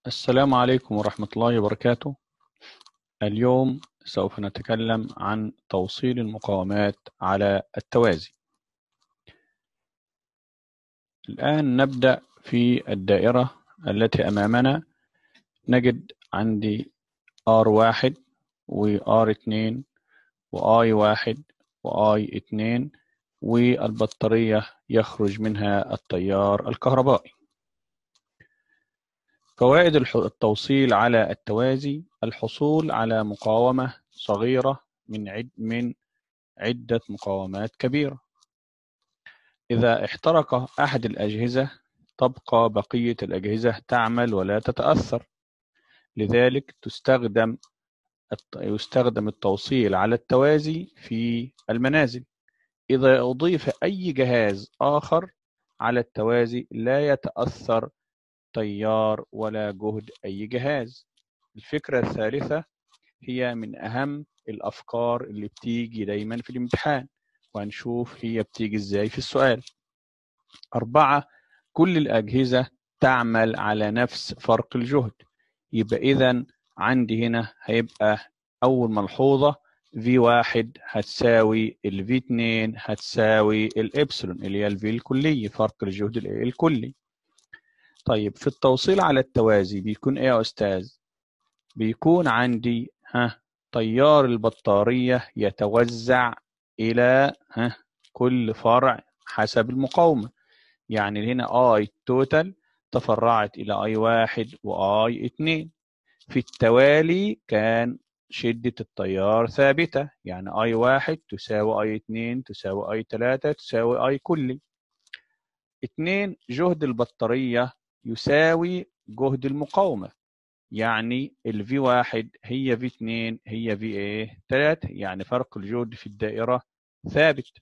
السلام عليكم ورحمة الله وبركاته. اليوم سوف نتكلم عن توصيل المقاومات على التوازي. الآن نبدأ في الدائرة التي أمامنا نجد عندي R1 و R2 و I1 و I2 والبطارية يخرج منها التيار الكهربائي. فوائد التوصيل على التوازي الحصول على مقاومة صغيرة من عد من عدة مقاومات كبيرة. إذا احترق أحد الأجهزة تبقى بقية الأجهزة تعمل ولا تتأثر. لذلك تستخدم يستخدم التوصيل على التوازي في المنازل. إذا أضيف أي جهاز آخر على التوازي لا يتأثر تيار ولا جهد أي جهاز الفكرة الثالثة هي من أهم الأفكار اللي بتيجي دايما في الامتحان وهنشوف هي بتيجي إزاي في السؤال أربعة كل الأجهزة تعمل على نفس فرق الجهد يبقى إذا عندي هنا هيبقى أول ملحوظة V1 هتساوي ال V2 هتساوي الإبسلون اللي هي ال V الكلي فرق الجهد الكلي طيب في التوصيل على التوازي بيكون ايه يا استاذ بيكون عندي ها تيار البطارية يتوزع الى ها كل فرع حسب المقاومة يعني هنا اي توتال تفرعت الى اي واحد واي اتنين في التوالي كان شدة التيار ثابتة يعني اي واحد تساوي اي اتنين تساوي اي تلاتة تساوي اي كلي اتنين جهد البطارية يساوي جهد المقاومة يعني ال V1 هي V2 هي VA 3 يعني فرق الجهد في الدائرة ثابت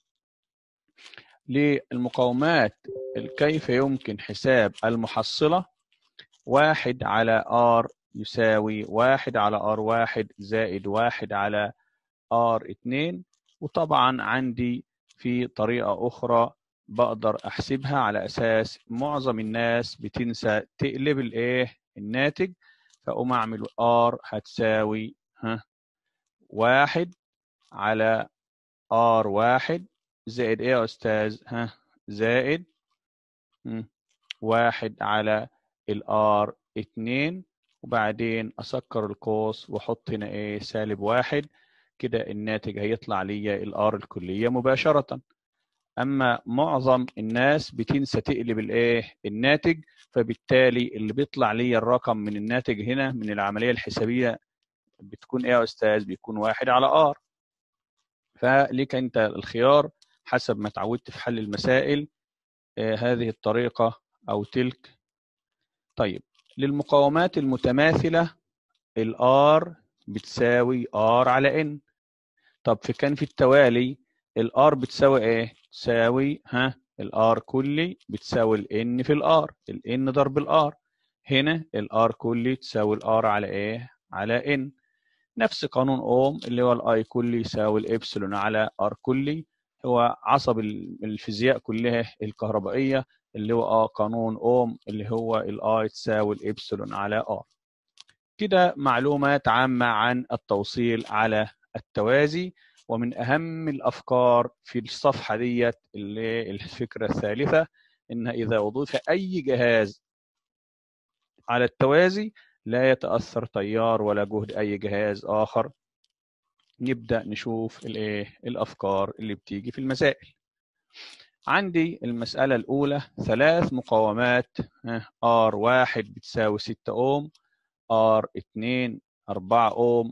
للمقاومات كيف يمكن حساب المحصلة واحد على R يساوي واحد على R1 زائد واحد على R2 وطبعا عندي في طريقة أخرى بقدر احسبها على اساس معظم الناس بتنسى تقلب الايه الناتج فاقوم اعمل ار هتساوي ها واحد على ار واحد زائد ايه يا استاذ ها زائد واحد على الار اتنين وبعدين اسكر القوس واحط هنا ايه سالب واحد كده الناتج هيطلع لي الار الكليه مباشره اما معظم الناس بتنسى تقلب الايه الناتج فبالتالي اللي بيطلع لي الرقم من الناتج هنا من العمليه الحسابيه بتكون ايه يا استاذ بيكون واحد على ار فليك انت الخيار حسب ما اتعودت في حل المسائل آه هذه الطريقه او تلك طيب للمقاومات المتماثله الار بتساوي ار على ان طب في كان في التوالي الار بتساوي ايه تساوي ها الار كلي بتساوي الان في الار الان ضرب الار هنا الار كلي تساوي الار على ايه على ان نفس قانون اوم اللي هو الاي كلي يساوي الابسلون على ار كلي هو عصب الفيزياء كلها الكهربائيه اللي هو اه قانون اوم اللي هو الاي تساوي الابسلون على ار كده معلومات عامه عن التوصيل على التوازي ومن أهم الأفكار في الصفحة ديت اللي الفكرة الثالثة إن إذا أضيف أي جهاز على التوازي لا يتأثر تيار ولا جهد أي جهاز آخر نبدأ نشوف الإيه الأفكار اللي بتيجي في المسائل عندي المسألة الأولى ثلاث مقاومات R1 بتساوي 6 أوم R2 4 أوم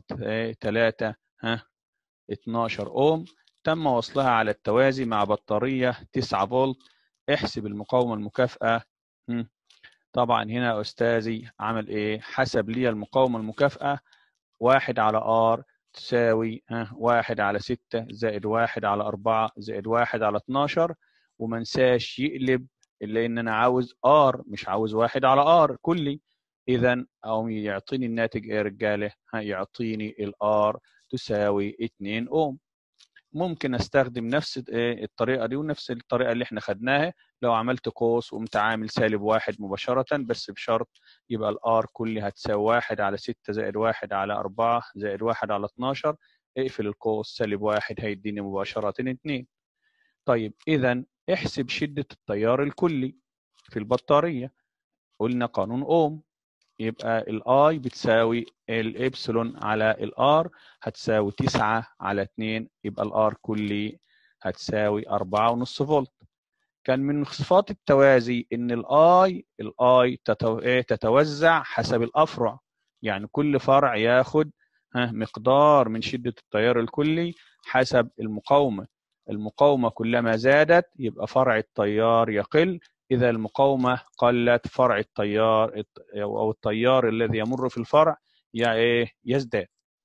R3 ها 12 اوم تم وصلها على التوازي مع بطارية 9 فولت احسب المقاومة المكافئة طبعا هنا يا استاذي عمل ايه حسب لي المقاومة المكافئة واحد على ار تساوي ها واحد على ستة زائد واحد على أربعة زائد واحد على 12 وما نساش يقلب إلا إن أنا عاوز ار مش عاوز واحد على ار كلي إذا أو يعطيني الناتج إيه يا رجالة؟ ها يعطيني الار تساوي 2 أوم ممكن استخدم نفس الطريقه دي ونفس الطريقه اللي احنا خدناها لو عملت قوس وقمت عامل سالب واحد مباشره بس بشرط يبقى الار كلي هتساوي واحد على ستة زائد واحد على أربعة زائد واحد على 12 اقفل القوس سالب واحد هيديني مباشره اتنين طيب اذا احسب شده التيار الكلي في البطاريه قلنا قانون اوم يبقى الاي بتساوي الابسلون على الار هتساوي 9 على 2 يبقى الار كلي هتساوي 4.5 فولت كان من صفات التوازي ان الاي الاي تتوزع حسب الافرع يعني كل فرع ياخد مقدار من شده التيار الكلي حسب المقاومه المقاومه كلما زادت يبقى فرع التيار يقل إذا المقاومة قلت فرع التيار أو التيار الذي يمر في الفرع يزداد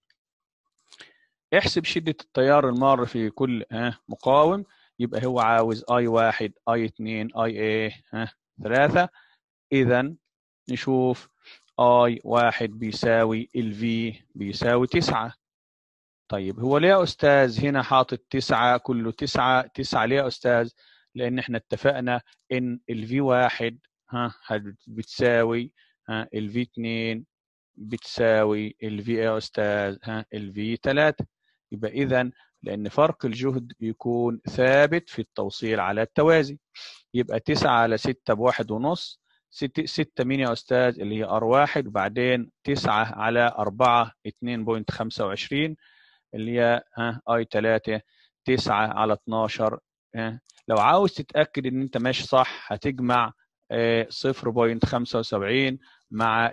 احسب شدة التيار المار في كل مقاوم يبقى هو عاوز اي واحد اي اتنين اي ايه ها ثلاثة اذا نشوف اي واحد بيساوي الفي بيساوي تسعة طيب هو ليه يا استاذ هنا حاطط تسعة كله تسعة تسعة ليه يا استاذ لان احنا اتفقنا ان الفي واحد ها بتساوي ها الفي 2 بتساوي الفي يا استاذ ها الفي 3 يبقى اذا لان فرق الجهد بيكون ثابت في التوصيل على التوازي يبقى 9 على 6 بواحد ونص 6 6 مين يا استاذ اللي هي ار واحد وبعدين 9 على 4 2.25 اللي هي ها اي 3 9 على 12 لو عاوز تتاكد ان انت ماشي صح هتجمع 0.75 مع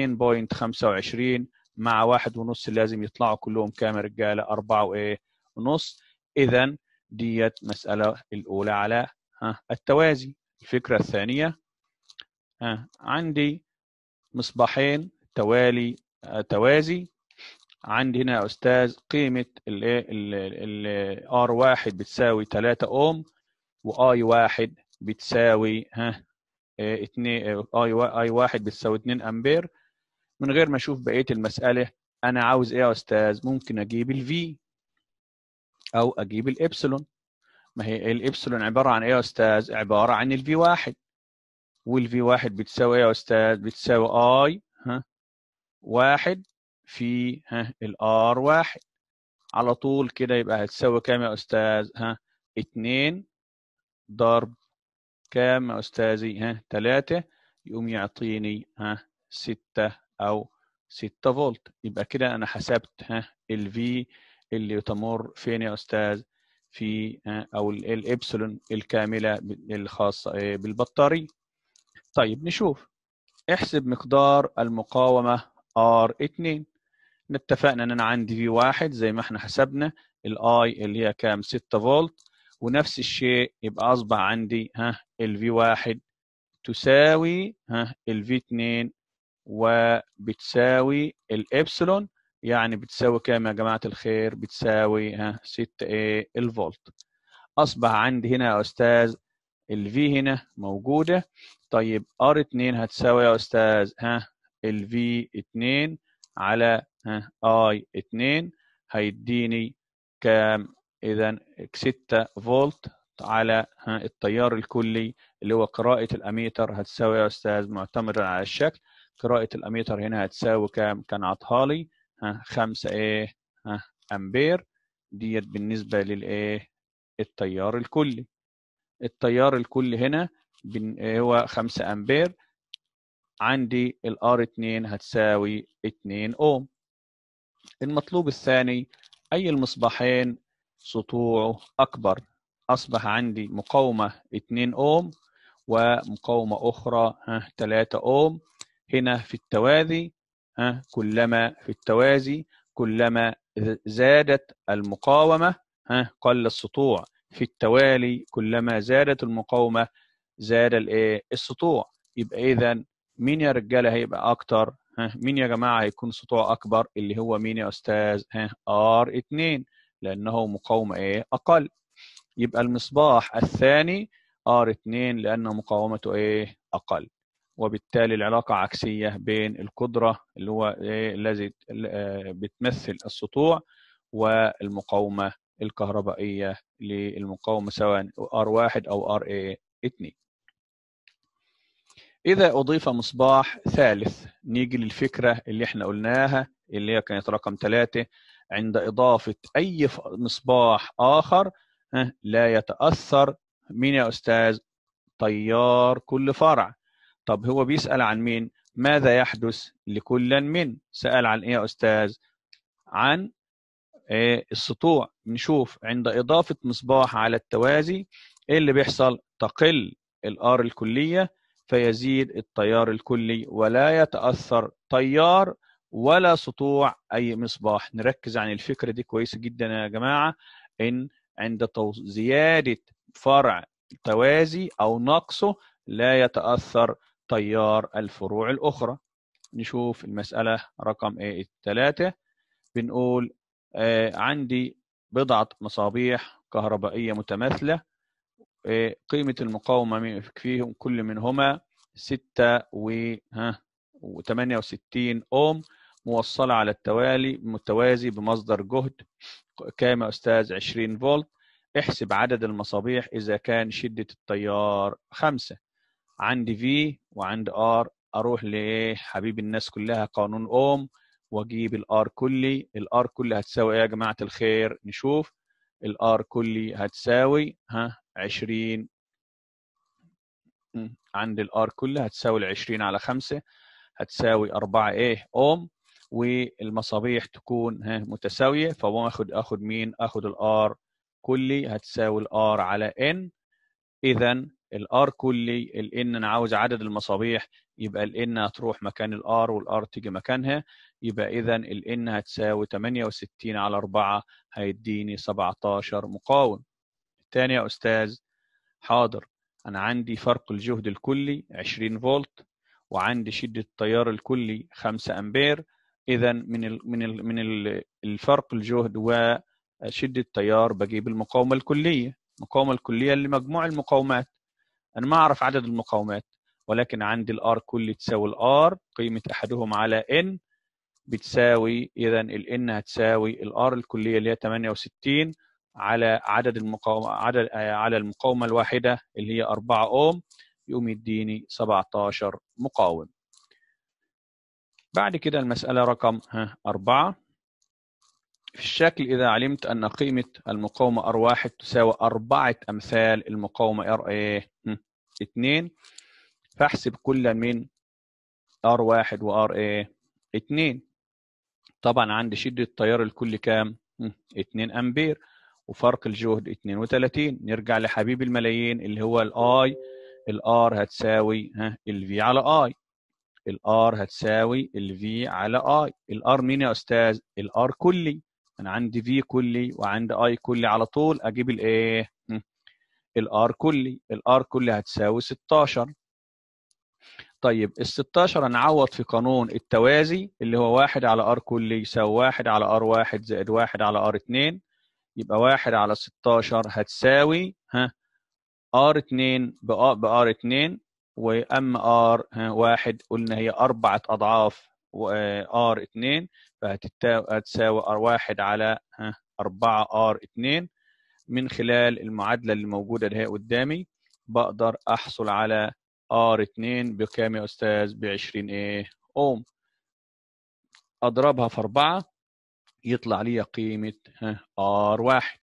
2.25 مع واحد ونص لازم يطلعوا كلهم كام رجاله أربعة وإيه ونص إذا ديت مسألة الأولى على ها التوازي الفكرة الثانية ها عندي مصباحين توالي توازي عندي هنا يا أستاذ قيمة الايه ال ار واحد بتساوي 3 أوم واي واحد بتساوي ها اتنين اي اي واحد بتساوي 2 امبير من غير ما اشوف بقيه المساله انا عاوز ايه يا استاذ ممكن اجيب الفي او اجيب الابسلون ما هي الابسلون عباره عن ايه يا استاذ عباره عن الفي واحد والفي واحد بتساوي ايه يا استاذ بتساوي اي ها واحد في ها الار واحد على طول كده يبقى هتساوي كام يا استاذ ها 2 ضرب كام يا أستاذي ها تلاتة يقوم يعطيني ها ستة أو ستة فولت يبقى كده أنا حسبت ها الفي اللي تمر فين يا أستاذ في ها أو الإبسلون الكاملة الخاصة بالبطارية طيب نشوف احسب مقدار المقاومة R2 اتفقنا ان انا عندي في واحد زي ما احنا حسبنا الاي اللي هي كام 6 فولت ونفس الشيء يبقى اصبح عندي ها الفي واحد تساوي ها الفي 2 وبتساوي الابسلون يعني بتساوي كام يا جماعه الخير بتساوي ها 6 ايه الفولت اصبح عندي هنا يا استاذ الفي هنا موجوده طيب ار 2 هتساوي يا استاذ ها الفي 2 على ها اي 2 هيديني كام اذا 6 فولت على التيار الكلي اللي هو قراءة الأميتر هتساوي يا أستاذ معتمدا على الشكل قراءة الأميتر هنا هتساوي كام كان عطها لي 5 إيه ها أمبير ديت بالنسبة للإيه التيار الكلي التيار الكلي هنا هو 5 أمبير عندي الار 2 هتساوي 2 أوم المطلوب الثاني أي المصباحين سطوعه أكبر أصبح عندي مقاومة 2 أوم ومقاومة أخرى 3 أوم هنا في التوازي كلما في التوازي كلما زادت المقاومة قل السطوع في التوالي كلما زادت المقاومة زاد الايه السطوع يبقى اذا مين يا رجاله هيبقى اكتر ها مين يا جماعه هيكون سطوع اكبر اللي هو مين يا استاذ ها ار 2 لانه مقاومه ايه اقل يبقى المصباح الثاني ار 2 لانه مقاومته ايه اقل وبالتالي العلاقه عكسيه بين القدره اللي هو إيه الذي بتمثل السطوع والمقاومه الكهربائية للمقاومة سواء R1 أو RA2 إذا أضيف مصباح ثالث نيجي للفكرة اللي احنا قلناها اللي هي كانت رقم ثلاثة عند إضافة أي مصباح آخر لا يتأثر مين يا أستاذ تيار كل فرع طب هو بيسأل عن مين ماذا يحدث لكل من سأل عن إيه يا أستاذ عن السطوع نشوف عند إضافة مصباح على التوازي إيه اللي بيحصل تقل الآر الكلية فيزيد التيار الكلي ولا يتأثر تيار ولا سطوع أي مصباح نركز عن الفكرة دي كويسة جدا يا جماعة إن عند زيادة فرع توازي أو نقصه لا يتأثر تيار الفروع الأخرى نشوف المسألة رقم ايه الثلاثة بنقول آه عندي بضعة مصابيح كهربائية متماثلة آه قيمة المقاومة فيهم كل منهما ستة و ها وثمانية وستين أوم موصلة على التوالي متوازي بمصدر جهد كام يا أستاذ 20 فولت احسب عدد المصابيح إذا كان شدة التيار خمسة عندي في وعندي ار اروح لحبيب الناس كلها قانون اوم واجيب الار كلي الار كلي هتساوي ايه يا جماعه الخير نشوف الار كلي هتساوي ها 20 عند الار كلي هتساوي ال 20 على 5 هتساوي 4 ايه اوم والمصابيح تكون ها متساويه فباخد اخد مين اخد الار كلي هتساوي الار على ان اذا الار كلي الان انا عاوز عدد المصابيح يبقى الان هتروح مكان الار والار تيجي مكانها يبقى اذا الان هتساوي 68 على 4 هيديني 17 مقاوم تاني يا استاذ حاضر انا عندي فرق الجهد الكلي 20 فولت وعندي شده التيار الكلي 5 امبير اذا من ال من ال من ال الفرق الجهد وشده التيار بجيب المقاومه الكليه المقاومه الكليه اللي مجموع المقاومات انا ما اعرف عدد المقاومات ولكن عندي الار كلي تساوي الار قيمه احدهم على ان بتساوي اذا الان هتساوي الار الكليه اللي هي 68 على عدد المقاومه عدد على المقاومه الواحده اللي هي 4 اوم يقوم يديني 17 مقاوم بعد كده المساله رقم ها 4 في الشكل إذا علمت أن قيمة المقاومة R1 تساوي أربعة أمثال المقاومة RA 2 فاحسب كل من R1 و RA 2 طبعا عندي شدة التيار الكلي كام؟ 2 أمبير وفرق الجهد 32 نرجع لحبيب الملايين اللي هو الاي الار هتساوي ها الفي على اي الار هتساوي الفي على اي الار مين يا استاذ الار كلي انا عندي في كلي وعندي اي كلي على طول اجيب الايه الار كلي الار كلي هتساوي 16 طيب ال 16 هنعوض في قانون التوازي اللي هو 1 على ار كلي يساوي 1 على ار 1 زائد 1 على ار 2 يبقى 1 على 16 هتساوي ها ار 2 بار 2 واما ار واحد قلنا هي اربعه اضعاف ار 2 فهتساوي ار 1 على 4 ار 2 من خلال المعادله اللي موجوده اللي هي قدامي بقدر احصل على ار 2 بكام يا استاذ ب 20 ايه اوم اضربها في 4 يطلع لي قيمه ار 1